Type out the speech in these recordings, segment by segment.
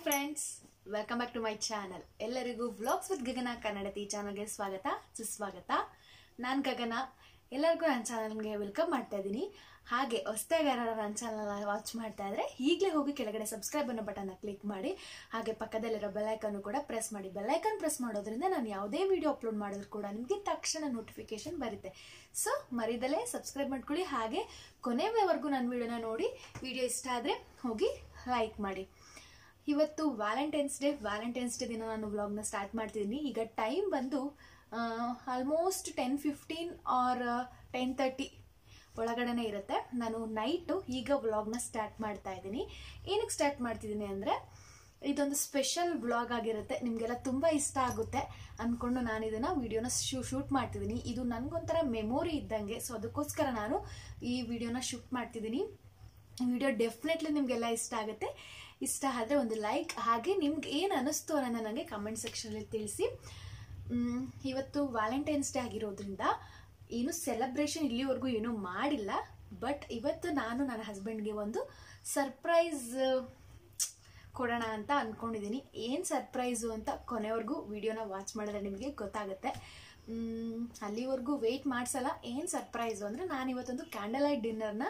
Friends welcome back to my channel ಎಲ್ಲರಿಗೂ vlogs with Gagana Kannadathi ಚಾನಲ್ಗೆ ಸ್ವಾಗತ ಸುಸ್ವಾಗತ ನಾನು ಗಗನ ಎಲ್ಲರಿಗೂ ನನ್ನ ಚಾನಲ್ಗೆ ವೆಲ್ಕಮ್ ಮಾಡ್ತಾ ಇದ್ದೀನಿ ಹಾಗೆ ಹೊಸದಾಗಿ ಯಾರು ನನ್ನ ಚಾನಲ್ ವಾಚ್ ಮಾಡ್ತಾ ಇದ್ರೆ ಈಗಲೇ ಹೋಗಿ ಕೆಳಗಡೆ ಸಬ್ಸ್ಕ್ರೈಬ್ ಅನ್ನೋ ಬಟನ್ನ ಕ್ಲಿಕ್ ಮಾಡಿ ಹಾಗೆ ಪಕ್ಕದಲ್ಲಿರೋ ಬೆಲ್ಲೈಕನ್ನು ಕೂಡ ಪ್ರೆಸ್ ಮಾಡಿ ಬೆಲ್ಲೈಕನ್ ಪ್ರೆಸ್ ಮಾಡೋದ್ರಿಂದ ನಾನು ಯಾವುದೇ ವಿಡಿಯೋ ಅಪ್ಲೋಡ್ ಮಾಡಿದ್ರು ಕೂಡ ನಿಮಗೆ ತಕ್ಷಣ ನೋಟಿಫಿಕೇಶನ್ ಬರುತ್ತೆ ಸೊ ಮರಿದಲ್ಲೇ ಸಬ್ಸ್ಕ್ರೈಬ್ ಮಾಡ್ಕೊಳ್ಳಿ ಹಾಗೆ ಕೊನೆಯವರೆಗೂ ನನ್ನ ವಿಡಿಯೋನ ನೋಡಿ ವಿಡಿಯೋ ಇಷ್ಟ ಆದರೆ ಹೋಗಿ ಲೈಕ್ ಮಾಡಿ ಇವತ್ತು ವ್ಯಾಲೆಂಟೈನ್ಸ್ ಡೇ ವ್ಯಾಲೆಂಟೈನ್ಸ್ ಡೇ ದಿನ ನಾನು ವ್ಲಾಗ್ನ ಸ್ಟಾರ್ಟ್ ಮಾಡ್ತಿದ್ದೀನಿ ಈಗ ಟೈಮ್ ಬಂದು almost ten fifteen or ten thirty ಒಳಗಡೆನೇ ಇರುತ್ತೆ ನಾನು ನೈಟು ಈಗ ವ್ಲಾಗ್ನ ಸ್ಟಾರ್ಟ್ ಮಾಡ್ತಾ ಇದ್ದೀನಿ ಏನಕ್ಕೆ ಸ್ಟಾರ್ಟ್ ಮಾಡ್ತಿದ್ದೀನಿ ಅಂದರೆ ಇದೊಂದು ಸ್ಪೆಷಲ್ ವ್ಲಾಗ್ ಆಗಿರುತ್ತೆ ನಿಮಗೆಲ್ಲ ತುಂಬ ಇಷ್ಟ ಆಗುತ್ತೆ ಅಂದ್ಕೊಂಡು ನಾನು ಇದನ್ನು ವಿಡಿಯೋನ ಶೂ ಶೂಟ್ ಮಾಡ್ತಿದ್ದೀನಿ ಇದು ನನಗೊಂಥರ ಮೆಮೊರಿ ಇದ್ದಂಗೆ ಸೊ ಅದಕ್ಕೋಸ್ಕರ ನಾನು ಈ ವಿಡಿಯೋನ ಶೂಟ್ ಮಾಡ್ತಿದ್ದೀನಿ ವಿಡಿಯೋ ಡೆಫಿನೆಟ್ಲಿ ನಿಮಗೆಲ್ಲ ಇಷ್ಟ ಆಗುತ್ತೆ ಇಷ್ಟ ಆದರೆ ಒಂದು ಲೈಕ್ ಹಾಗೆ ನಿಮ್ಗೆ ಏನು ಅನ್ನಿಸ್ತು ಅನ್ನೋದನ್ನ ನನಗೆ ಕಮೆಂಟ್ ಸೆಕ್ಷನಲ್ಲಿ ತಿಳಿಸಿ ಮ್, ಇವತ್ತು ವ್ಯಾಲೆಂಟೈನ್ಸ್ ಡೇ ಆಗಿರೋದ್ರಿಂದ ಏನು ಸೆಲೆಬ್ರೇಷನ್ ಇಲ್ಲಿವರೆಗೂ ಏನೂ ಮಾಡಿಲ್ಲ ಬಟ್ ಇವತ್ತು ನಾನು ನನ್ನ ಹಸ್ಬೆಂಡ್ಗೆ ಒಂದು ಸರ್ಪ್ರೈಸ್ ಕೊಡೋಣ ಅಂತ ಅಂದ್ಕೊಂಡಿದ್ದೀನಿ ಏನು ಸರ್ಪ್ರೈಸು ಅಂತ ಕೊನೆವರೆಗೂ ವಿಡಿಯೋನ ವಾಚ್ ಮಾಡಿದ್ರೆ ನಿಮಗೆ ಗೊತ್ತಾಗುತ್ತೆ ಮ್, ಅಲ್ಲಿವರೆಗೂ ವೆಯ್ಟ್ ಮಾಡಿಸಲ್ಲ ಏನು ಸರ್ಪ್ರೈಸು ಅಂದರೆ ನಾನು ಇವತ್ತೊಂದು ಕ್ಯಾಂಡಲ್ ಲೈಟ್ ಡಿನ್ನರ್ನ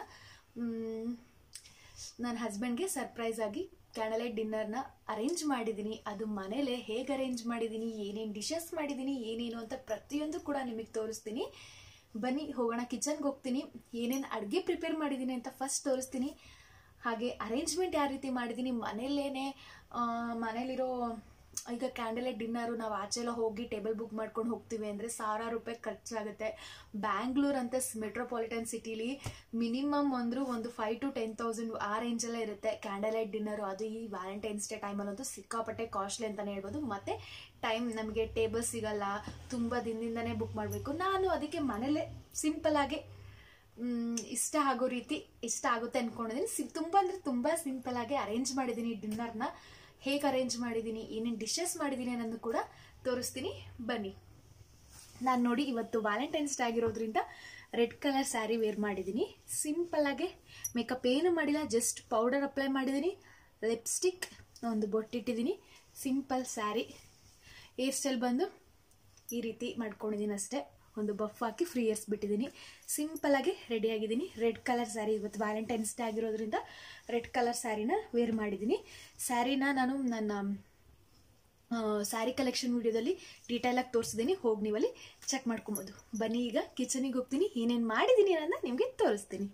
ನನ್ನ ಹಸ್ಬೆಂಡ್ಗೆ ಸರ್ಪ್ರೈಸ್ ಆಗಿ ಕ್ಯಾಂಡಲ್ ಲೈಟ್ ಡಿನ್ನರ್ನ ಅರೇಂಜ್ ಮಾಡಿದ್ದೀನಿ ಅದು ಮನೇಲೆ ಹೇಗೆ ಅರೇಂಜ್ ಮಾಡಿದ್ದೀನಿ ಏನೇನು ಡಿಶಸ್ ಮಾಡಿದ್ದೀನಿ ಏನೇನು ಅಂತ ಪ್ರತಿಯೊಂದು ಕೂಡ ನಿಮಗೆ ತೋರಿಸ್ತೀನಿ ಬನ್ನಿ ಹೋಗೋಣ ಕಿಚನ್ಗೆ ಹೋಗ್ತೀನಿ ಏನೇನು ಅಡುಗೆ ಪ್ರಿಪೇರ್ ಮಾಡಿದ್ದೀನಿ ಅಂತ ಫಸ್ಟ್ ತೋರಿಸ್ತೀನಿ ಹಾಗೆ ಅರೇಂಜ್ಮೆಂಟ್ ಯಾವ ರೀತಿ ಮಾಡಿದ್ದೀನಿ ಮನೇಲೇನೆ ಮನೇಲಿರೋ ಈಗ ಕ್ಯಾಂಡಲ್ ಲೈಟ್ ಡಿನ್ನರು ನಾವು ಆಚೆ ಎಲ್ಲ ಹೋಗಿ ಟೇಬಲ್ ಬುಕ್ ಮಾಡ್ಕೊಂಡು ಹೋಗ್ತೀವಿ ಅಂದರೆ ಸಾವಿರಾರು ರೂಪಾಯಿ ಖರ್ಚಾಗುತ್ತೆ ಬ್ಯಾಂಗ್ಳೂರ್ ಅಂತ ಮೆಟ್ರೋಪಾಲಿಟನ್ ಸಿಟಿಲಿ ಮಿನಿಮಮ್ ಅಂದರೂ ಒಂದು ಫೈವ್ ಟು ಟೆನ್ ತೌಸಂಡ್ ಆ ರೇಂಜಲ್ಲೇ ಇರುತ್ತೆ ಕ್ಯಾಂಡಲ್ ಲೈಟ್ ಡಿನ್ನರು ಅದು ಈ ವ್ಯಾಲೆಂಟೈನ್ಸ್ ಡೇ ಟೈಮಲ್ಲಂತೂ ಸಿಕ್ಕಾಪಟ್ಟೆ ಕಾಸ್ಟ್ಲಿ ಅಂತಲೇ ಹೇಳ್ಬೋದು ಮತ್ತು ಟೈಮ್ ನಮಗೆ ಟೇಬಲ್ ಸಿಗಲ್ಲ ತುಂಬ ದಿನದಿಂದನೇ ಬುಕ್ ಮಾಡಬೇಕು ನಾನು ಅದಕ್ಕೆ ಮನೇಲೇ ಸಿಂಪಲ್ಲಾಗಿ ಮ್, ಇಷ್ಟ ಆಗೋ ರೀತಿ ಇಷ್ಟ ಆಗುತ್ತೆ ಅಂದ್ಕೊಂಡಿದ್ದೀನಿ ಸಿ ತುಂಬ ಅಂದರೆ ತುಂಬ ಸಿಂಪಲ್ಲಾಗಿ ಅರೇಂಜ್ ಮಾಡಿದ್ದೀನಿ ಡಿನ್ನರ್ನ ಹೇಗೆ ಅರೇಂಜ್ ಮಾಡಿದ್ದೀನಿ ಏನೇನು ಡಿಶಸ್ ಮಾಡಿದ್ದೀನಿ ಅನ್ನೋದು ಕೂಡ ತೋರಿಸ್ತೀನಿ ಬನ್ನಿ ನಾನು ನೋಡಿ ಇವತ್ತು ವ್ಯಾಲೆಂಟೈನ್ಸ್ ಡೇ ಆಗಿರೋದ್ರಿಂದ ರೆಡ್ ಕಲರ್ ಸ್ಯಾರಿ ವೇರ್ ಮಾಡಿದ್ದೀನಿ ಸಿಂಪಲ್ಲಾಗೆ ಮೇಕಪ್ ಏನು ಮಾಡಿಲ್ಲ ಜಸ್ಟ್ ಪೌಡರ್ ಅಪ್ಲೈ ಮಾಡಿದ್ದೀನಿ ಲಿಪ್ಸ್ಟಿಕ್ ಒಂದು ಬೊಟ್ಟಿಟ್ಟಿದ್ದೀನಿ ಸಿಂಪಲ್ ಸ್ಯಾರಿ ಹೇರ್ ಸ್ಟೈಲ್ ಬಂದು ಈ ರೀತಿ ಮಾಡ್ಕೊಂಡಿದ್ದೀನಿ ಅಷ್ಟೇ ಒಂದು ಬಫ್ ಹಾಕಿ ಫ್ರೀ ಇಯರ್ಸ್ ಬಿಟ್ಟಿದ್ದೀನಿ ಸಿಂಪಲಾಗಿ ರೆಡಿ ಆಗಿದ್ದೀನಿ ರೆಡ್ ಕಲರ್ ಸ್ಯಾರಿ ಇವತ್ತು ವ್ಯಾಲೆಂಟೈನ್ಸ್ ಡೇ ಆಗಿರೋದ್ರಿಂದ ರೆಡ್ ಕಲರ್ ಸ್ಯಾರಿನ ವೇರ್ ಮಾಡಿದ್ದೀನಿ ಸ್ಯಾರಿನ ನಾನು ನನ್ನ ಸ್ಯಾರಿ ಕಲೆಕ್ಷನ್ ವಿಡಿಯೋದಲ್ಲಿ ಡೀಟೇಲಾಗಿ ತೋರಿಸಿದ್ದೀನಿ ಹೋಗಿ ನೀವಲ್ಲಿ ಚೆಕ್ ಮಾಡ್ಕೊಬೋದು ಬನ್ನಿ ಈಗ ಕಿಚನಿಗೆ ಹೋಗ್ತೀನಿ ಏನೇನು ಮಾಡಿದ್ದೀನಿ ಅನ್ನೋದನ್ನ ನಿಮಗೆ ತೋರಿಸ್ತೀನಿ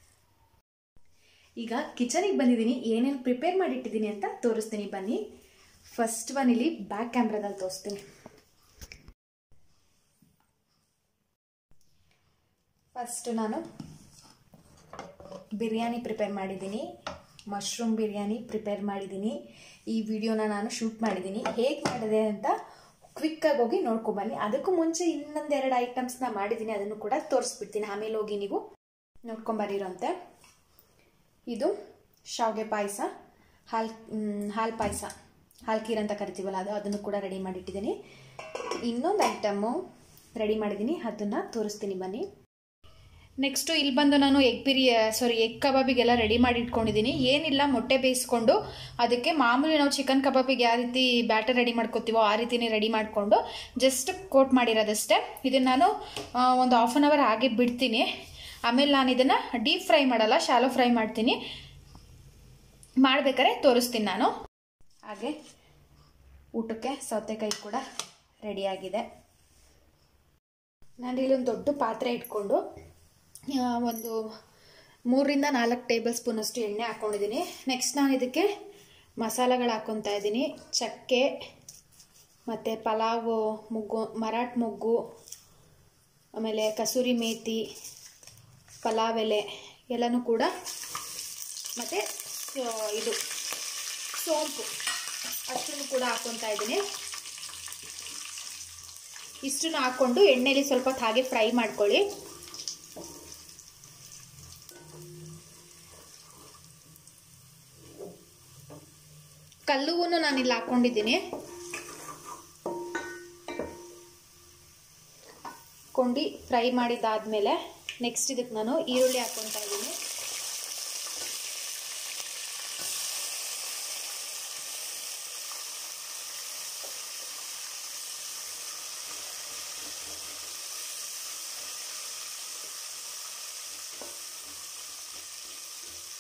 ಈಗ ಕಿಚನಿಗೆ ಬಂದಿದ್ದೀನಿ ಏನೇನು ಪ್ರಿಪೇರ್ ಮಾಡಿಟ್ಟಿದ್ದೀನಿ ಅಂತ ತೋರಿಸ್ತೀನಿ ಬನ್ನಿ ಫಸ್ಟ್ ಒನ್ ಇಲ್ಲಿ ಬ್ಯಾಕ್ ಕ್ಯಾಮ್ರಾದಲ್ಲಿ ತೋರಿಸ್ತೀನಿ ಫಸ್ಟ್ ನಾನು ಬಿರಿಯಾನಿ ಪ್ರಿಪೇರ್ ಮಾಡಿದ್ದೀನಿ ಮಶ್ರೂಮ್ ಬಿರಿಯಾನಿ ಪ್ರಿಪೇರ್ ಮಾಡಿದ್ದೀನಿ ಈ ವಿಡಿಯೋನ ನಾನು ಶೂಟ್ ಮಾಡಿದ್ದೀನಿ ಹೇಗೆ ಮಾಡಿದೆ ಅಂತ ಕ್ವಿಕ್ಕಾಗಿ ಹೋಗಿ ನೋಡ್ಕೊಂಬನ್ನಿ ಅದಕ್ಕೂ ಮುಂಚೆ ಇನ್ನೊಂದೆರಡು ಐಟಮ್ಸ್ನ ಮಾಡಿದ್ದೀನಿ ಅದನ್ನು ಕೂಡ ತೋರಿಸ್ಬಿಡ್ತೀನಿ ಆಮೇಲೆ ಹೋಗಿ ನೀವು ನೋಡ್ಕೊಂಬರಿರೋಂತೆ ಇದು ಶಾವಿಗೆ ಪಾಯಸ ಹಾಲು ಹಾಲು ಪಾಯಸ ಹಾಲು ಖೀರ್ ಅಂತ ಕರಿತೀವಲ್ಲ ಅದು ಅದನ್ನು ಕೂಡ ರೆಡಿ ಮಾಡಿಟ್ಟಿದ್ದೀನಿ ಇನ್ನೊಂದು ಐಟಮು ರೆಡಿ ಮಾಡಿದ್ದೀನಿ ಅದನ್ನು ತೋರಿಸ್ತೀನಿ ಬನ್ನಿ ನೆಕ್ಸ್ಟು ಇಲ್ಲಿ ಬಂದು ನಾನು ಎಗ್ ಬಿರಿಯ ಸಾರಿ ಎಗ್ ಕಬಾಬಿಗೆಲ್ಲ ರೆಡಿ ಮಾಡಿ ಇಟ್ಕೊಂಡಿದ್ದೀನಿ ಏನಿಲ್ಲ ಮೊಟ್ಟೆ ಬೇಯಿಸ್ಕೊಂಡು ಅದಕ್ಕೆ ಮಾಮೂಲಿ ನಾವು ಚಿಕನ್ ಕಬಾಬಿಗೆ ಯಾವ ರೀತಿ ಬ್ಯಾಟರ್ ರೆಡಿ ಮಾಡ್ಕೋತೀವೋ ಆ ರೀತಿನೇ ರೆಡಿ ಮಾಡಿಕೊಂಡು ಜಸ್ಟ್ ಕೋಟ್ ಮಾಡಿರೋದಷ್ಟೇ ಇದನ್ನು ನಾನು ಆ, ಒಂದು ಹಾಫ್ ಆನ್ ಅವರ್ ಹಾಗೆ ಬಿಡ್ತೀನಿ ಆಮೇಲೆ ನಾನು ಇದನ್ನು ಡೀಪ್ ಫ್ರೈ ಮಾಡಲ್ಲ ಶಾಲೋ ಫ್ರೈ ಮಾಡ್ತೀನಿ ಮಾಡ್ಬೇಕಾದ್ರೆ ತೋರಿಸ್ತೀನಿ ನಾನು ಹಾಗೆ ಊಟಕ್ಕೆ ಸೌತೆಕಾಯಿ ಕೂಡ ರೆಡಿಯಾಗಿದೆ ನಾನು ಇಲ್ಲಿ ಒಂದು ದೊಡ್ಡ ಪಾತ್ರೆ ಇಟ್ಕೊಂಡು ಆ, ಒಂದು ಮೂರರಿಂದ ನಾಲ್ಕು ಟೇಬಲ್ ಸ್ಪೂನಷ್ಟು ಎಣ್ಣೆ ಹಾಕ್ಕೊಂಡಿದ್ದೀನಿ ನೆಕ್ಸ್ಟ್ ನಾನು ಇದಕ್ಕೆ ಮಸಾಲೆಗಳು ಹಾಕ್ಕೊತಾ ಇದ್ದೀನಿ ಚಕ್ಕೆ ಮತ್ತು ಪಲಾವು ಮುಗ್ಗು ಮರಾಠ ಮೊಗ್ಗು ಆಮೇಲೆ ಕಸೂರಿ ಮೇಥಿ ಪಲಾವ್ ಎಲೆ ಎಲ್ಲನೂ ಕೂಡ ಮತ್ತು ಇದು ಸೋಂಪು ಅಷ್ಟನ್ನು ಕೂಡ ಹಾಕ್ಕೊತಾ ಇದ್ದೀನಿ ಇಷ್ಟನ್ನು ಹಾಕ್ಕೊಂಡು ಎಣ್ಣೆಲಿ ಸ್ವಲ್ಪ ಹೊತ್ತು ಹಾಗೆ ಫ್ರೈ ಮಾಡ್ಕೊಳ್ಳಿ ಕಲ್ಲುವನ್ನು ನಾನು ಇಲ್ಲಿ ಹಾಕ್ಕೊಂಡಿದ್ದೀನಿ ಕೊಂಡಿ ಫ್ರೈ ಮಾಡಿದ್ದಾದ್ಮೇಲೆ ನೆಕ್ಸ್ಟ್ ಇದಕ್ಕೆ ನಾನು ಈರುಳ್ಳಿ ಹಾಕ್ಕೊತಾ ಇದ್ದೀನಿ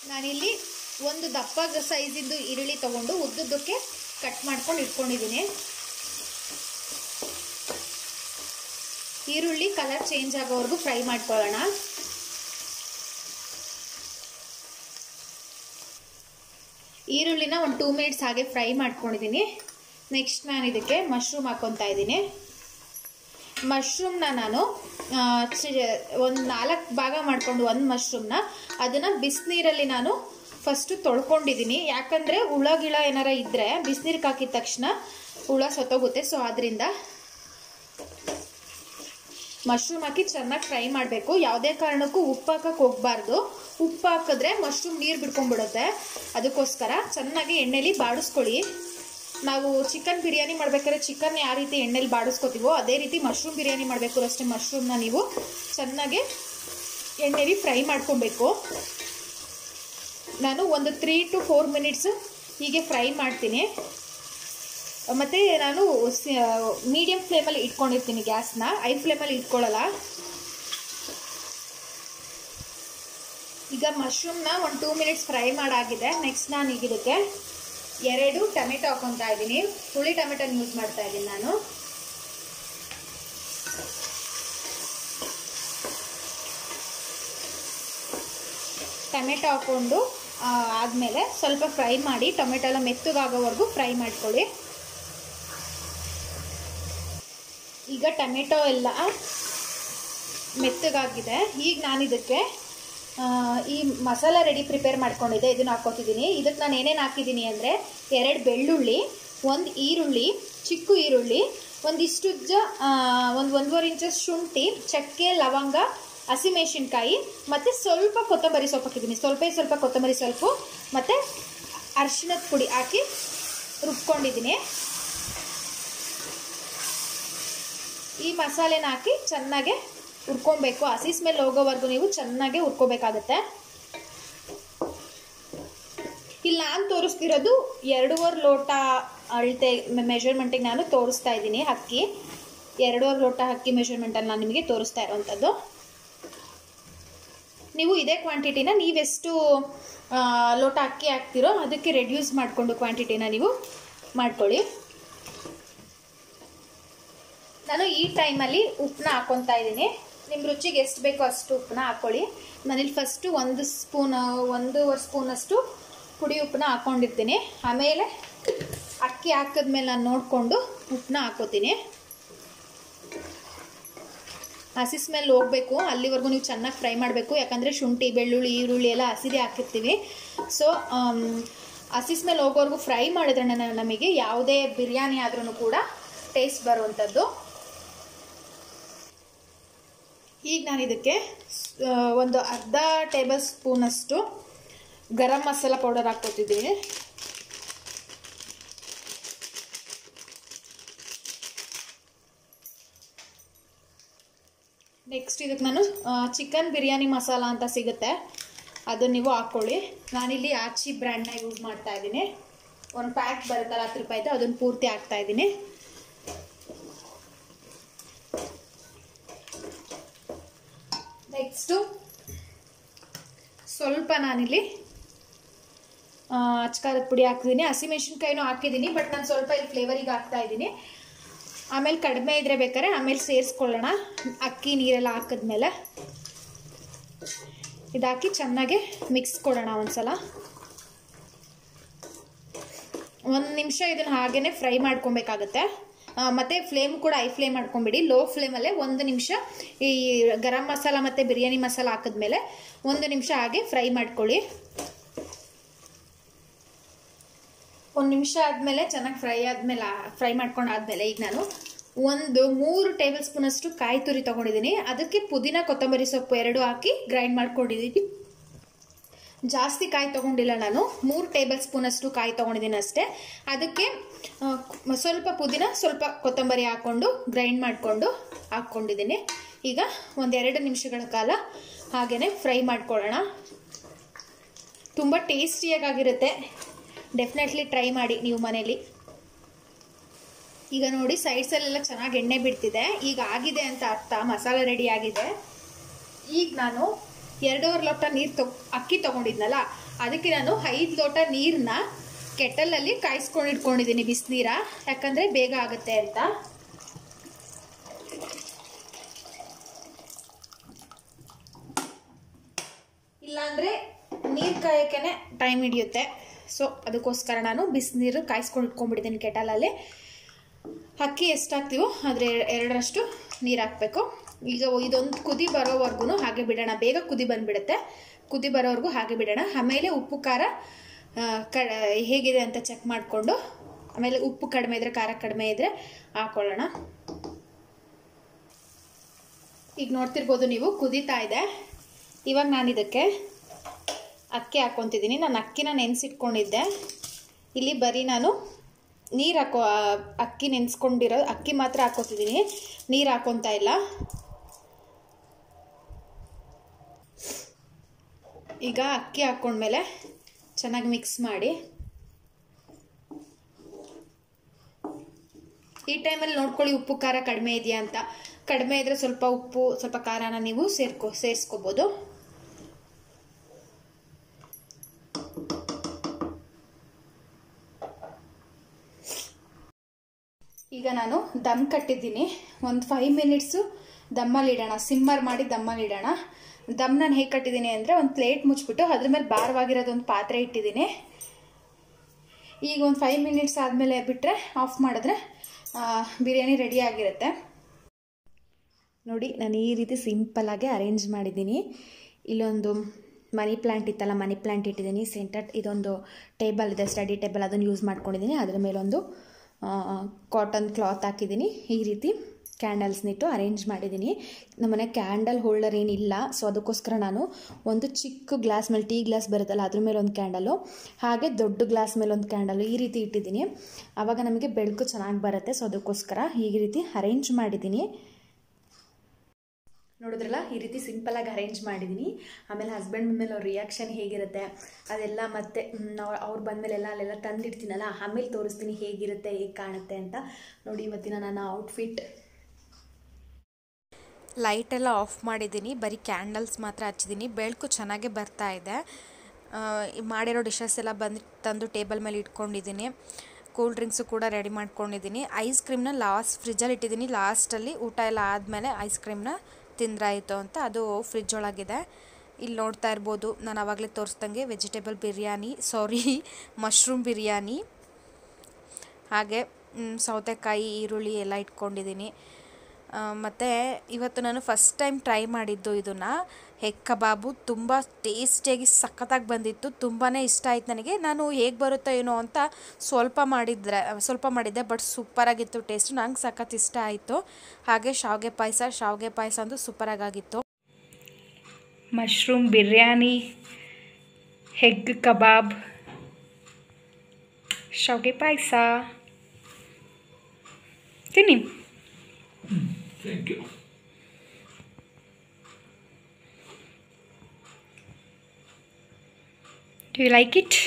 ನಾನಿಲ್ಲಿ ಒಂದು ದಪ್ಪ ಸೈಜಿಂದು ಈರುಳ್ಳಿ ತಗೊಂಡು ಉದ್ದುದ್ದಕ್ಕೆ ಕಟ್ ಮಾಡ್ಕೊಂಡು ಇಟ್ಕೊಂಡಿದ್ದೀನಿ ಈರುಳ್ಳಿ ಕಲರ್ ಚೇಂಜ್ ಆಗೋವರೆಗೂ ಫ್ರೈ ಮಾಡ್ಕೊಳ್ಳೋಣ ಈರುಳ್ಳಿನ ಒಂದು ಟೂ ಮಿನಿಟ್ಸ್ ಹಾಗೆ ಫ್ರೈ ಮಾಡ್ಕೊಂಡಿದ್ದೀನಿ ನೆಕ್ಸ್ಟ್ ನಾನು ಇದಕ್ಕೆ ಮಶ್ರೂಮ್ ಹಾಕ್ಕೊತಾ ಇದ್ದೀನಿ ಮಶ್ರೂಮ್ನ ನಾನು ಒಂದು ನಾಲ್ಕು ಭಾಗ ಮಾಡಿಕೊಂಡು ಒಂದು ಮಶ್ರೂಮ್ನ ಅದನ್ನು ಬಿಸಿನೀರಲ್ಲಿ ನಾನು ಫಸ್ಟು ತೊಳ್ಕೊಂಡಿದ್ದೀನಿ ಯಾಕಂದರೆ ಹುಳ ಗಿಳ ಏನಾರ ಇದ್ದರೆ ಬಿಸಿನೀರಿಗೆ ಹಾಕಿದ ತಕ್ಷಣ ಹುಳ ಸತ್ತೋಗುತ್ತೆ ಸೊ ಅದರಿಂದ ಮಶ್ರೂಮ್ ಹಾಕಿ ಚೆನ್ನಾಗಿ ಫ್ರೈ ಮಾಡಬೇಕು ಯಾವುದೇ ಕಾರಣಕ್ಕೂ ಉಪ್ಪು ಹಾಕಕ್ಕೆ ಹೋಗಬಾರ್ದು ಉಪ್ಪು ಹಾಕಿದ್ರೆ ಮಶ್ರೂಮ್ ನೀರು ಬಿಡ್ಕೊಂಡ್ಬಿಡುತ್ತೆ ಅದಕ್ಕೋಸ್ಕರ ಚೆನ್ನಾಗಿ ಎಣ್ಣೆಲಿ ಬಾಡಿಸ್ಕೊಳ್ಳಿ ನಾವು ಚಿಕನ್ ಬಿರಿಯಾನಿ ಮಾಡ್ಬೇಕಾದ್ರೆ ಚಿಕನ್ ಯಾವ ರೀತಿ ಎಣ್ಣೆಲಿ ಬಾಡಿಸ್ಕೊತೀವೋ ಅದೇ ರೀತಿ ಮಶ್ರೂಮ್ ಬಿರಿಯಾನಿ ಮಾಡಬೇಕು ಅಷ್ಟೇ ಮಶ್ರೂಮ್ನ ನೀವು ಚೆನ್ನಾಗಿ ಎಣ್ಣೆಲಿ ಫ್ರೈ ಮಾಡ್ಕೊಬೇಕು ನಾನು ಒಂದು ತ್ರೀ ಟು ಫೋರ್ ಮಿನಿಟ್ಸ್ ಹೀಗೆ ಫ್ರೈ ಮಾಡ್ತೀನಿ ಮತ್ತು ನಾನು ಮೀಡಿಯಮ್ ಫ್ಲೇಮಲ್ಲಿ ಇಟ್ಕೊಂಡಿರ್ತೀನಿ ಗ್ಯಾಸ್ನ ಐ ಫ್ಲೇಮಲ್ಲಿ ಇಟ್ಕೊಳ್ಳಲ್ಲ ಈಗ ಮಶ್ರೂಮ್ನ ಒಂದು ಟೂ ಮಿನಿಟ್ಸ್ ಫ್ರೈ ಮಾಡಾಗಿದೆ ನೆಕ್ಸ್ಟ್ ನಾನು ಈಗ ಇದಕ್ಕೆ ಎರಡು ಟೊಮೆಟೊ ಹಾಕೊತಾ ಇದ್ದೀನಿ ಹುಳಿ ಟೊಮೆಟೊನ ಯೂಸ್ ಮಾಡ್ತಾ ಇದ್ದೀನಿ ನಾನು ಟೊಮೆಟೊ ಹಾಕ್ಕೊಂಡು ಆದಮೇಲೆ ಸ್ವಲ್ಪ ಫ್ರೈ ಮಾಡಿ ಟೊಮೆಟೊ ಎಲ್ಲ ಮೆತ್ತಗಾಗೋವರೆಗೂ ಫ್ರೈ ಮಾಡ್ಕೊಳ್ಳಿ ಈಗ ಟೊಮೆಟೊ ಎಲ್ಲ ಮೆತ್ತಗಾಗಿದೆ ಈಗ ನಾನು ಇದಕ್ಕೆ ಈ ಮಸಾಲ ರೆಡಿ ಪ್ರಿಪೇರ್ ಮಾಡ್ಕೊಂಡಿದ್ದೆ ಇದನ್ನು ಹಾಕ್ಕೊತಿದ್ದೀನಿ ಇದಕ್ಕೆ ನಾನು ಏನೇನು ಹಾಕಿದ್ದೀನಿ ಅಂದರೆ ಎರಡು ಬೆಳ್ಳುಳ್ಳಿ ಒಂದು ಈರುಳ್ಳಿ ಚಿಕ್ಕ ಈರುಳ್ಳಿ ಒಂದಿಷ್ಟು ಉಜ್ಜ ಒಂದು ಒಂದೂವರೆ ಇಂಚಸ್ ಶುಂಠಿ ಚಕ್ಕೆ ಲವಂಗ ಹಸಿಮೆಣಸಿನ್ಕಾಯಿ ಮತ್ತು ಸ್ವಲ್ಪ ಕೊತ್ತಂಬರಿ ಸೊಪ್ಪು ಹಾಕಿದ್ದೀನಿ ಸ್ವಲ್ಪ ಸ್ವಲ್ಪ ಕೊತ್ತಂಬರಿ ಸೊಪ್ಪು ಮತ್ತು ಅರಿಶಿಣದ ಪುಡಿ ಹಾಕಿ ರುಬ್ಕೊಂಡಿದ್ದೀನಿ ಈ ಮಸಾಲೆನ ಹಾಕಿ ಚೆನ್ನಾಗೆ ಹುರ್ಕೊಬೇಕು ಹಸಿ ಸ್ಮೆಲ್ ಹೋಗೋವರೆಗೂ ನೀವು ಚೆನ್ನಾಗೆ ಹುರ್ಕೋಬೇಕಾಗತ್ತೆ ಇಲ್ಲಿ ನಾನು ತೋರಿಸ್ತಿರೋದು ಎರಡೂವರೆ ಲೋಟ ಅಳತೆ ಮೆಷರ್ಮೆಂಟಿಗೆ ನಾನು ತೋರಿಸ್ತಾ ಇದ್ದೀನಿ ಅಕ್ಕಿ ಎರಡೂವರೆ ಲೋಟ ಅಕ್ಕಿ ಮೆಷರ್ಮೆಂಟಲ್ಲಿ ನಾನು ನಿಮಗೆ ತೋರಿಸ್ತಾ ಇರೋವಂಥದ್ದು ನೀವು ಇದೇ ಕ್ವಾಂಟಿಟಿನ ನೀವೆಷ್ಟು ಲೋಟ ಅಕ್ಕಿ ಹಾಕ್ತಿರೋ ಅದಕ್ಕೆ ರೆಡ್ಯೂಸ್ ಮಾಡಿಕೊಂಡು ಕ್ವಾಂಟಿಟಿನ ನೀವು ಮಾಡ್ಕೊಳ್ಳಿ ನಾನು ಈ ಟೈಮಲ್ಲಿ ಉಪ್ಪನ್ನ ಹಾಕ್ಕೊತಾ ಇದ್ದೀನಿ ನಿಮ್ಮ ರುಚಿಗೆ ಎಷ್ಟು ಬೇಕೋ ಅಷ್ಟು ಉಪ್ಪನ್ನ ಹಾಕ್ಕೊಳ್ಳಿ ನಾನಿಲ್ಲಿ ಫಸ್ಟು ಒಂದು ಸ್ಪೂನ್ ಒಂದೂವರೆ ಸ್ಪೂನಷ್ಟು ಪುಡಿ ಉಪ್ಪನ್ನ ಹಾಕ್ಕೊಂಡಿರ್ತೀನಿ ಆಮೇಲೆ ಅಕ್ಕಿ ಹಾಕಿದ್ಮೇಲೆ ನಾನು ನೋಡಿಕೊಂಡು ಉಪ್ಪನ್ನ ಹಾಕ್ಕೋತೀನಿ ಹಸಿ ಸ್ಮೆಲ್ ಹೋಗಬೇಕು ಅಲ್ಲಿವರೆಗೂ ನೀವು ಚೆನ್ನಾಗಿ ಫ್ರೈ ಮಾಡಬೇಕು ಯಾಕಂದರೆ ಶುಂಠಿ ಬೆಳ್ಳುಳ್ಳಿ ಈರುಳ್ಳಿ ಎಲ್ಲ ಹಸಿದೇ ಹಾಕಿರ್ತೀವಿ ಸೊ ಹಸಿ ಸ್ಮೆಲ್ ಹೋಗೋವರೆಗೂ ಫ್ರೈ ಮಾಡಿದ್ರೆ ನಮಗೆ ಯಾವುದೇ ಬಿರಿಯಾನಿ ಆದ್ರೂ ಕೂಡ ಟೇಸ್ಟ್ ಬರುವಂಥದ್ದು ಈಗ ನಾನು ಇದಕ್ಕೆ ಒಂದು ಅರ್ಧ ಟೇಬಲ್ ಸ್ಪೂನಷ್ಟು ಗರಂ ಮಸಾಲ ಪೌಡರ್ ಹಾಕ್ಕೊತಿದ್ದೀನಿ ನೆಕ್ಸ್ಟ್ ಇದಕ್ಕೆ ನಾನು ಚಿಕನ್ ಬಿರಿಯಾನಿ ಮಸಾಲ ಅಂತ ಸಿಗುತ್ತೆ ಅದನ್ನು ನೀವು ಹಾಕ್ಕೊಳ್ಳಿ ನಾನಿಲ್ಲಿ ಆಚಿ ಬ್ರ್ಯಾಂಡ್ನ ಯೂಸ್ ಮಾಡ್ತಾ ಇದ್ದೀನಿ ಒಂದು ಪ್ಯಾಕ್ ಬರುತ್ತಲ್ಲ ಹತ್ತು ರೂಪಾಯಿದು ಅದನ್ನು ಪೂರ್ತಿ ಹಾಕ್ತಾ ಇದ್ದೀನಿ ನೆಕ್ಸ್ಟು ಸ್ವಲ್ಪ ನಾನಿಲ್ಲಿ ಅಚ್ಕಾರದ ಪುಡಿ ಹಾಕಿದ್ದೀನಿ ಹಸಿಮೆಣ್ಸಿನ್ಕಾಯಿನೂ ಹಾಕಿದ್ದೀನಿ ಬಟ್ ನಾನು ಸ್ವಲ್ಪ ಇಲ್ಲಿ ಫ್ಲೇವರಿಗೆ ಹಾಕ್ತಾ ಇದ್ದೀನಿ ಆಮೇಲೆ ಕಡಿಮೆ ಇದ್ರೆ ಬೇಕಾದ್ರೆ ಆಮೇಲೆ ಸೇರಿಸ್ಕೊಳ್ಳೋಣ ಅಕ್ಕಿ ನೀರೆಲ್ಲ ಹಾಕಿದ್ಮೇಲೆ ಇದಾಕಿ ಚೆನ್ನಾಗಿ ಮಿಕ್ಸ್ ಕೊಡೋಣ ಒಂದ್ಸಲ ಒಂದು ನಿಮಿಷ ಇದನ್ನು ಹಾಗೇ ಫ್ರೈ ಮಾಡ್ಕೊಬೇಕಾಗತ್ತೆ ಮತ್ತು ಫ್ಲೇಮ್ ಕೂಡ ಐ ಫ್ಲೇಮ್ ಮಾಡ್ಕೊಂಬಿಡಿ ಲೋ ಫ್ಲೇಮಲ್ಲೇ ಒಂದು ನಿಮಿಷ ಈ ಗರಂ ಮಸಾಲ ಮತ್ತು ಬಿರಿಯಾನಿ ಮಸಾಲ ಹಾಕಿದ್ಮೇಲೆ ಒಂದು ನಿಮಿಷ ಹಾಗೆ ಫ್ರೈ ಮಾಡ್ಕೊಳ್ಳಿ ಒಂದು ನಿಮಿಷ ಆದಮೇಲೆ ಚೆನ್ನಾಗಿ ಫ್ರೈ ಆದಮೇಲೆ ಫ್ರೈ ಮಾಡ್ಕೊಂಡು ಆದಮೇಲೆ ಈಗ ನಾನು ಒಂದು ಮೂರು ಟೇಬಲ್ ಸ್ಪೂನಷ್ಟು ಕಾಯಿ ತುರಿ ತೊಗೊಂಡಿದ್ದೀನಿ ಅದಕ್ಕೆ ಪುದೀನ ಕೊತ್ತಂಬರಿ ಸೊಪ್ಪು ಎರಡು ಹಾಕಿ ಗ್ರೈಂಡ್ ಮಾಡ್ಕೊಂಡಿದ್ದೀನಿ ಜಾಸ್ತಿ ಕಾಯಿ ತೊಗೊಂಡಿಲ್ಲ ನಾನು ಮೂರು ಟೇಬಲ್ ಸ್ಪೂನಷ್ಟು ಕಾಯಿ ತೊಗೊಂಡಿದ್ದೀನಿ ಅಷ್ಟೇ ಅದಕ್ಕೆ ಸ್ವಲ್ಪ ಪುದೀನ ಸ್ವಲ್ಪ ಕೊತ್ತಂಬರಿ ಹಾಕ್ಕೊಂಡು ಗ್ರೈಂಡ್ ಮಾಡಿಕೊಂಡು ಹಾಕ್ಕೊಂಡಿದ್ದೀನಿ ಈಗ ಒಂದೆರಡು ನಿಮಿಷಗಳ ಕಾಲ ಹಾಗೆಯೇ ಫ್ರೈ ಮಾಡ್ಕೊಳ್ಳೋಣ ತುಂಬ ಟೇಸ್ಟಿಯಾಗಿರುತ್ತೆ ಡೆಫಿನೆಟ್ಲಿ ಟ್ರೈ ಮಾಡಿ ನೀವು ಮನೇಲಿ ಈಗ ನೋಡಿ ಸೈಡ್ಸಲ್ಲೆಲ್ಲ ಚೆನ್ನಾಗಿ ಎಣ್ಣೆ ಬಿಡ್ತಿದೆ ಈಗ ಆಗಿದೆ ಅಂತ ಅರ್ಥ ಮಸಾಲ ರೆಡಿ ಆಗಿದೆ ಈಗ ನಾನು ಎರಡೂವರೆ ಲೋಟ ನೀರು ತೊ ಅಕ್ಕಿ ತೊಗೊಂಡಿದ್ನಲ್ಲ ಅದಕ್ಕೆ ನಾನು ಐದು ಲೋಟ ನೀರನ್ನ ಕೆಟಲಲ್ಲಿ ಕಾಯಿಸ್ಕೊಂಡು ಇಟ್ಕೊಂಡಿದ್ದೀನಿ ಬಿಸಿನೀರ ಯಾಕಂದರೆ ಬೇಗ ಆಗುತ್ತೆ ಅಂತ ಇಲ್ಲಾಂದರೆ ನೀರು ಕಾಯೋಕ್ಕೆ ಟೈಮ್ ಹಿಡಿಯುತ್ತೆ ಸೊ ಅದಕ್ಕೋಸ್ಕರ ನಾನು ಬಿಸಿನೀರು ಕಾಯಿಸ್ಕೊಂಡು ಇಟ್ಕೊಂಡ್ಬಿಟ್ಟಿದ್ದೀನಿ ಕೆಟಲಲ್ಲಿ ಅಕ್ಕಿ ಎಷ್ಟು ಹಾಕ್ತೀವೋ ಅದ್ರ ಎರಡರಷ್ಟು ನೀರು ಹಾಕಬೇಕು ಈಗ ಇದೊಂದು ಕುದಿ ಬರೋವರೆಗೂ ಹಾಗೆ ಬಿಡೋಣ ಬೇಗ ಕುದಿ ಬಂದುಬಿಡುತ್ತೆ ಕುದಿ ಬರೋವರೆಗೂ ಹಾಗೆ ಬಿಡೋಣ ಆಮೇಲೆ ಉಪ್ಪು ಖಾರ ಆ, ಕ ಹೇಗಿದೆ ಅಂತ ಚೆಕ್ ಮಾಡಿಕೊಂಡು ಆಮೇಲೆ ಉಪ್ಪು ಕಡಿಮೆ ಇದ್ದರೆ ಖಾರ ಕಡಿಮೆ ಇದ್ದರೆ ಹಾಕೊಳ್ಳೋಣ ಈಗ ನೋಡ್ತಿರ್ಬೋದು ನೀವು ಕುದೀತಾ ಇದೆ ಇವಾಗ ನಾನು ಇದಕ್ಕೆ ಅಕ್ಕಿ ಹಾಕ್ಕೊತಿದ್ದೀನಿ ನಾನು ಅಕ್ಕಿನ ನೆನೆಸಿಟ್ಕೊಂಡಿದ್ದೆ ಇಲ್ಲಿ ಬರೀ ನಾನು ನೀರು ಹಾಕೋ ಆ, ಅಕ್ಕಿ ನೆನೆಸ್ಕೊಂಡಿರೋ ಅಕ್ಕಿ ಮಾತ್ರ ಹಾಕೋತಿದ್ದೀನಿ ನೀರು ಹಾಕೊತಾ ಇಲ್ಲ ಈಗ ಅಕ್ಕಿ ಹಾಕ್ಕೊಂಡ್ಮೇಲೆ ಚೆನ್ನಾಗಿ ಮಿಕ್ಸ್ ಮಾಡಿ ಈ ಟೈಮಲ್ಲಿ ನೋಡ್ಕೊಳ್ಳಿ ಉಪ್ಪು ಖಾರ ಕಡಿಮೆ ಇದೆಯಾ ಅಂತ ಕಡಿಮೆ ಇದ್ದರೆ ಸ್ವಲ್ಪ ಉಪ್ಪು ಸ್ವಲ್ಪ ಖಾರನ ನೀವು ಸೇರ್ಕೊ ಸೇರಿಸ್ಕೋಬೋದು ಈಗ ನಾನು ದಮ್ ಕಟ್ಟಿದ್ದೀನಿ ಒಂದು ಫೈವ್ ಮಿನಿಟ್ಸು ದಮ್ಮಲ್ಲಿ ಇಡೋಣ ಸಿಮ್ಮರ್ ಮಾಡಿ ದಮ್ಮಲ್ಲಿ ಇಡೋಣ ದಮ್ ನಾನು ಹೇಗೆ ಕಟ್ಟಿದ್ದೀನಿ ಅಂದರೆ ಒಂದು ಪ್ಲೇಟ್ ಮುಚ್ಚಿಬಿಟ್ಟು ಅದ್ರ ಮೇಲೆ ಭಾರವಾಗಿರೋದು ಒಂದು ಪಾತ್ರೆ ಇಟ್ಟಿದ್ದೀನಿ ಈಗ ಒಂದು ಫೈವ್ ಮಿನಿಟ್ಸ್ ಆದಮೇಲೆ ಬಿಟ್ಟರೆ ಆಫ್ ಮಾಡಿದ್ರೆ ಆ, ಬಿರಿಯಾನಿ ರೆಡಿ ಆಗಿರುತ್ತೆ ನೋಡಿ ನಾನು ಈ ರೀತಿ ಸಿಂಪಲ್ಲಾಗಿ ಅರೇಂಜ್ ಮಾಡಿದ್ದೀನಿ ಇಲ್ಲೊಂದು ಮನಿ ಪ್ಲ್ಯಾಂಟ್ ಇತ್ತಲ್ಲ ಮನಿ ಪ್ಲ್ಯಾಂಟ್ ಇಟ್ಟಿದ್ದೀನಿ ಸೆಂಟರ್ ಇದೊಂದು ಟೇಬಲ್ ಇದೆ ಸ್ಟಡಿ ಟೇಬಲ್ ಅದನ್ನು ಯೂಸ್ ಮಾಡ್ಕೊಂಡಿದ್ದೀನಿ ಅದ್ರ ಮೇಲೊಂದು ಕಾಟನ್ ಕ್ಲಾತ್ ಹಾಕಿದ್ದೀನಿ ಈ ರೀತಿ ಕ್ಯಾಂಡಲ್ಸ್ನಿಟ್ಟು ಅರೇಂಜ್ ಮಾಡಿದ್ದೀನಿ ನಮ್ಮನೆ ಕ್ಯಾಂಡಲ್ ಹೋಲ್ಡರ್ ಏನಿಲ್ಲ ಸೊ ಅದಕ್ಕೋಸ್ಕರ ನಾನು ಒಂದು ಚಿಕ್ಕ ಗ್ಲಾಸ್ ಮೇಲೆ ಟೀ ಗ್ಲಾಸ್ ಬರುತ್ತಲ್ಲ ಅದ್ರ ಮೇಲೆ ಒಂದು ಕ್ಯಾಂಡಲು ಹಾಗೆ ದೊಡ್ಡ ಗ್ಲಾಸ್ ಮೇಲೆ ಒಂದು ಕ್ಯಾಂಡಲು ಈ ರೀತಿ ಇಟ್ಟಿದ್ದೀನಿ ಆವಾಗ ನಮಗೆ ಬೆಳಕು ಚೆನ್ನಾಗಿ ಬರುತ್ತೆ ಸೊ ಅದಕ್ಕೋಸ್ಕರ ಈ ರೀತಿ ಅರೇಂಜ್ ಮಾಡಿದ್ದೀನಿ ನೋಡಿದ್ರಲ್ಲ ಈ ರೀತಿ ಸಿಂಪಲಾಗಿ ಅರೇಂಜ್ ಮಾಡಿದ್ದೀನಿ ಆಮೇಲೆ ಹಸ್ಬೆಂಡ್ ಬಂದಮೇಲೆ ಅವ್ರ ರಿಯಾಕ್ಷನ್ ಹೇಗಿರುತ್ತೆ ಅದೆಲ್ಲ ಮತ್ತೆ ನಾವು ಅವ್ರು ಬಂದಮೇಲೆಲ್ಲ ಅಲ್ಲೆಲ್ಲ ತಂದಿಡ್ತೀನಲ್ಲ ಆಮೇಲೆ ತೋರಿಸ್ತೀನಿ ಹೇಗಿರುತ್ತೆ ಹೇಗೆ ಕಾಣುತ್ತೆ ಅಂತ ನೋಡಿ ಇವತ್ತಿನ ನನ್ನ ಔಟ್ಫಿಟ್ ಲೈಟೆಲ್ಲ ಆಫ್ ಮಾಡಿದ್ದೀನಿ ಬರೀ ಕ್ಯಾಂಡಲ್ಸ್ ಮಾತ್ರ ಹಚ್ಚಿದ್ದೀನಿ ಬೆಳಕು ಚೆನ್ನಾಗೇ ಬರ್ತಾ ಇದೆ ಆ, ಈ ಮಾಡಿರೋ ಡಿಶಸ್ ಎಲ್ಲ ಬಂದು ತಂದು ಟೇಬಲ್ ಮೇಲೆ ಇಟ್ಕೊಂಡಿದ್ದೀನಿ ಕೂಲ್ ಡ್ರಿಂಕ್ಸು ಕೂಡ ರೆಡಿ ಮಾಡ್ಕೊಂಡಿದ್ದೀನಿ ಐಸ್ ಕ್ರೀಮ್ನ ಲಾಸ್ಟ್ ಫ್ರಿಜ್ಜಲ್ಲಿ ಇಟ್ಟಿದ್ದೀನಿ ಲಾಸ್ಟಲ್ಲಿ ಊಟ ಎಲ್ಲ ಆದಮೇಲೆ ಐಸ್ ಕ್ರೀಮ್ನ ತಿಂದ್ರಾಯಿತು ಅಂತ ಅದು ಫ್ರಿಜ್ ಒಳಗಿದೆ ಇಲ್ಲಿ ನೋಡ್ತಾ ಇರ್ಬೋದು ನಾನು ಆವಾಗಲೇ ತೋರಿಸ್ದಂಗೆ vegetable biryani sorry mushroom biryani ಹಾಗೆ ಮ್, ಸೌತೆಕಾಯಿ ಈರುಳ್ಳಿ ಎಲ್ಲ ಇಟ್ಕೊಂಡಿದ್ದೀನಿ ಮತ್ತು ಇವತ್ತು ನಾನು ಫಸ್ಟ್ ಟೈಮ್ ಟ್ರೈ ಮಾಡಿದ್ದು ಇದನ್ನು ಹೆಗ್ ಕಬಾಬು ತುಂಬ ಟೇಸ್ಟಿಯಾಗಿ ಸಖತ್ತಾಗಿ ಬಂದಿತ್ತು ತುಂಬಾ ಇಷ್ಟ ಆಯ್ತು ನನಗೆ ನಾನು ಹೇಗೆ ಬರುತ್ತೋ ಏನೋ ಅಂತ ಸ್ವಲ್ಪ ಮಾಡಿದ್ರೆ ಸ್ವಲ್ಪ ಮಾಡಿದ್ದೆ ಬಟ್ ಸೂಪರಾಗಿತ್ತು ಟೇಸ್ಟ್ ನಂಗೆ ಸಖತ್ ಇಷ್ಟ ಆಯಿತು ಹಾಗೆ ಶಾವಿಗೆ ಪಾಯಸ ಶಾವಿಗೆ ಪಾಯಸ ಅಂತೂ ಸೂಪರಾಗಿತ್ತು ಮಶ್ರೂಮ್ ಬಿರಿಯಾನಿ ಹೆಗ್ ಕಬಾಬ್ ಶಾವಿಗೆ ಪಾಯಸ ತಿನ್ನಿ Thank you. Do you like it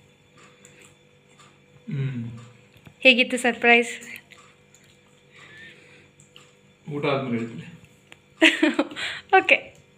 hmm ಹೇಗಿತ್ತು ಸರ್ಪ್ರೈಸ್ ಊಟ ಆದ್ಮೇಲೆ ಹೇಳ್ತೀನಿ ಓಕೆ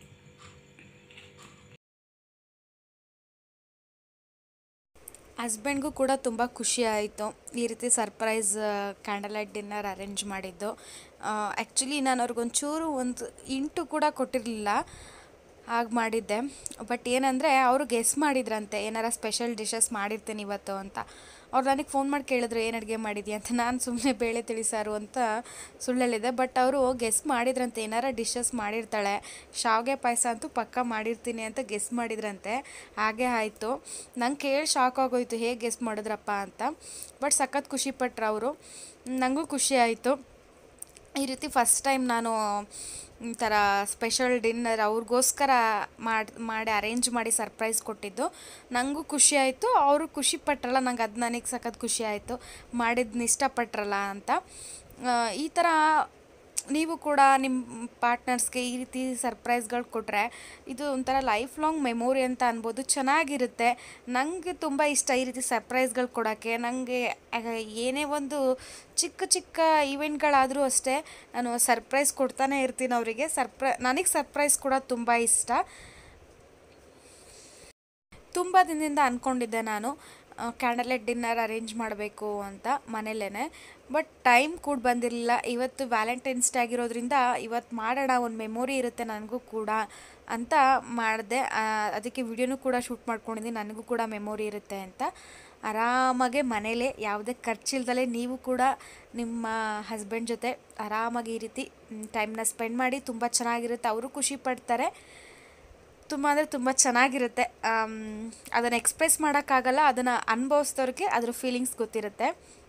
ಹಸ್ಬೆಂಡ್ಗೂ ಕೂಡ ತುಂಬ ಖುಷಿ ಆಯಿತು ಈ ರೀತಿ surprise candle light dinner arrange ಮಾಡಿದ್ದು ಆ್ಯಕ್ಚುಲಿ ನಾನು ಅವ್ರಿಗೊಂಚೂರು ಒಂದು ಇಂಟು ಕೂಡ ಕೊಟ್ಟಿರಲಿಲ್ಲ ಹಾಗೆ ಮಾಡಿದ್ದೆ ಬಟ್ ಏನಂದರೆ ಅವರು ಗೆಸ್ ಮಾಡಿದ್ರಂತೆ ಏನಾರ ಸ್ಪೆಷಲ್ ಡಿಶಸ್ ಮಾಡಿರ್ತೀನಿ ಇವತ್ತು ಅಂತ ಅವ್ರು ನನಗೆ ಫೋನ್ ಮಾಡಿ ಕೇಳಿದ್ರು ಏನು ಅಡುಗೆ ಮಾಡಿದ್ಯಾ ಅಂತ ನಾನು ಸುಮ್ಮನೆ ಬೇಳೆ ತಿಳಿಸಾರು ಅಂತ ಸುಳ್ಳು ಹೇಳಿದೆ ಬಟ್ ಅವರು ಗೆಸ್ ಮಾಡಿದ್ರಂತೆ ಏನಾರ ಡಿಶಸ್ ಮಾಡಿರ್ತಾಳೆ ಶಾವಿಗೆ ಪಾಯಸ ಅಂತೂ ಪಕ್ಕ ಮಾಡಿರ್ತೀನಿ ಅಂತ ಗೆಸ್ ಮಾಡಿದ್ರಂತೆ ಹಾಗೆ ಆಯಿತು ನಂಗೆ ಕೇಳಿ ಶಾಕ್ ಆಗೋಯ್ತು ಹೇಗೆ ಗೆಸ್ ಮಾಡಿದ್ರಪ್ಪ ಅಂತ ಬಟ್ ಸಖತ್ ಖುಷಿ ಪಟ್ರು ಅವರು ನನಗೂ ಖುಷಿ ಆಯಿತು ಈ ರೀತಿ ಫಸ್ಟ್ ಟೈಮ್ ನಾನು ಈ ಥರ ಸ್ಪೆಷಲ್ ಡಿನ್ನರ್ ಅವ್ರಿಗೋಸ್ಕರ ಮಾಡಿ ಮಾಡಿ ಅರೇಂಜ್ ಮಾಡಿ ಸರ್ಪ್ರೈಸ್ ಕೊಟ್ಟಿದ್ದು ನನಗೂ ಖುಷಿ ಆಯಿತು ಅವರು ಖುಷಿ ಪಟ್ರಲ್ಲ ನಂಗೆ ಅದು ನನಗೆ ಸಖತ್ ಖುಷಿ ಆಯಿತು ಮಾಡಿದ್ನ ಇಷ್ಟಪಟ್ರಲ್ಲ ಅಂತ ಆ, ಈ ಥರ ನೀವು ಕೂಡ ನಿಮ್ಮ ಪಾರ್ಟ್ನರ್ಸ್ಗೆ ಈ ರೀತಿ ಸರ್ಪ್ರೈಸ್ಗಳು ಕೊಟ್ಟರೆ ಇದು ಒಂಥರ ಲೈಫ್ ಲಾಂಗ್ ಮೆಮೊರಿ ಅಂತ ಅನ್ಬೋದು ಚೆನ್ನಾಗಿರುತ್ತೆ ನನಗೆ ತುಂಬ ಇಷ್ಟ ಈ ರೀತಿ ಸರ್ಪ್ರೈಸ್ಗಳು ಕೊಡೋಕ್ಕೆ ನನಗೆ ಏನೇ ಒಂದು ಚಿಕ್ಕ ಚಿಕ್ಕ ಈವೆಂಟ್ಗಳಾದರೂ ಅಷ್ಟೇ ನಾನು ಸರ್ಪ್ರೈಸ್ ಕೊಡ್ತಾನೆ ಇರ್ತೀನಿ ಅವರಿಗೆ ಸರ್ಪ್ರೈ ನನಗೆ ಸರ್ಪ್ರೈಸ್ ಕೂಡ ತುಂಬ ಇಷ್ಟ ತುಂಬ ದಿನದಿಂದ ಅಂದ್ಕೊಂಡಿದ್ದೆ ನಾನು ಕ್ಯಾಂಡಲ್ ಲೈಟ್ ಡಿನ್ನರ್ ಅರೇಂಜ್ ಮಾಡಬೇಕು ಅಂತ ಮನೇಲೇ ಬಟ್ ಟೈಮ್ ಕೂಡ ಬಂದಿರಲಿಲ್ಲ ಇವತ್ತು ವ್ಯಾಲೆಂಟೈನ್ಸ್ ಡೇ ಆಗಿರೋದ್ರಿಂದ ಇವತ್ತು ಮಾಡೋಣ ಒಂದು ಮೆಮೊರಿ ಇರುತ್ತೆ ನನಗೂ ಕೂಡ ಅಂತ ಮಾಡಿದೆ ಅದಕ್ಕೆ ವಿಡಿಯೋನೂ ಕೂಡ ಶೂಟ್ ಮಾಡ್ಕೊಂಡಿದ್ದೀನಿ ನನಗೂ ಕೂಡ ಮೆಮೊರಿ ಇರುತ್ತೆ ಅಂತ ಆರಾಮಾಗೆ ಮನೇಲೇ ಯಾವುದೇ ಖರ್ಚಿಲ್ದಲೇ ನೀವು ಕೂಡ ನಿಮ್ಮ ಹಸ್ಬೆಂಡ್ ಜೊತೆ ಆರಾಮಾಗಿ ಈ ರೀತಿ ಟೈಮ್ನ ಸ್ಪೆಂಡ್ ಮಾಡಿ ತುಂಬ ಚೆನ್ನಾಗಿರುತ್ತೆ ಅವರು ಖುಷಿ ಪಡ್ತಾರೆ ತುಂಬ ಅಂದರೆ ತುಂಬ ಚೆನ್ನಾಗಿರುತ್ತೆ ಅದನ್ನು ಎಕ್ಸ್ಪ್ರೆಸ್ ಮಾಡೋಕ್ಕಾಗಲ್ಲ ಅದನ್ನು ಅನುಭವಿಸಿದವ್ರಿಗೆ ಅದ್ರ ಫೀಲಿಂಗ್ಸ್ ಗೊತ್ತಿರುತ್ತೆ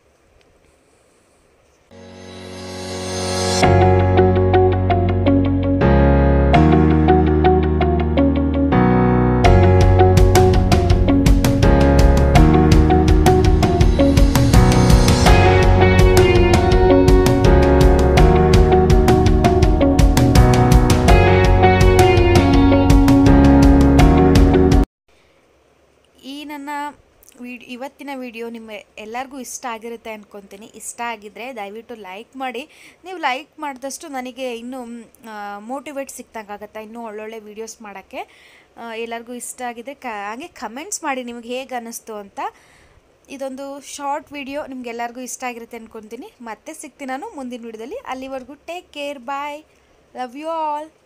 ಈ ನನ್ನ ವಿಡ್ ಇವತ್ತಿನ ವಿಡಿಯೋ ನಿಮ್ಮ ಎಲ್ಲರಿಗೂ ಇಷ್ಟ ಆಗಿರುತ್ತೆ ಅಂದ್ಕೊತೀನಿ ಇಷ್ಟ ಆಗಿದ್ದರೆ ದಯವಿಟ್ಟು ಲೈಕ್ ಮಾಡಿ ನೀವು ಲೈಕ್ ಮಾಡಿದಷ್ಟು ನನಗೆ ಇನ್ನೂ ಮೋಟಿವೇಟ್ ಸಿಕ್ತಂಗಾಗತ್ತೆ ಇನ್ನೂ ಒಳ್ಳೊಳ್ಳೆ ವೀಡಿಯೋಸ್ ಮಾಡೋಕ್ಕೆ ಎಲ್ಲರಿಗೂ ಇಷ್ಟ ಆಗಿದ್ರೆ ಕ ಹಾಗೆ ಕಮೆಂಟ್ಸ್ ಮಾಡಿ ನಿಮಗೆ ಹೇಗೆ ಅನ್ನಿಸ್ತು ಅಂತ ಇದೊಂದು ಶಾರ್ಟ್ ವಿಡಿಯೋ ನಿಮ್ಗೆಲ್ಲರಿಗೂ ಇಷ್ಟ ಆಗಿರುತ್ತೆ ಅಂದ್ಕೊತೀನಿ ಮತ್ತೆ ಸಿಗ್ತೀನಿ ನಾನು ಮುಂದಿನ ವಿಡಿಯೋದಲ್ಲಿ ಅಲ್ಲಿವರೆಗೂ take care bye love you all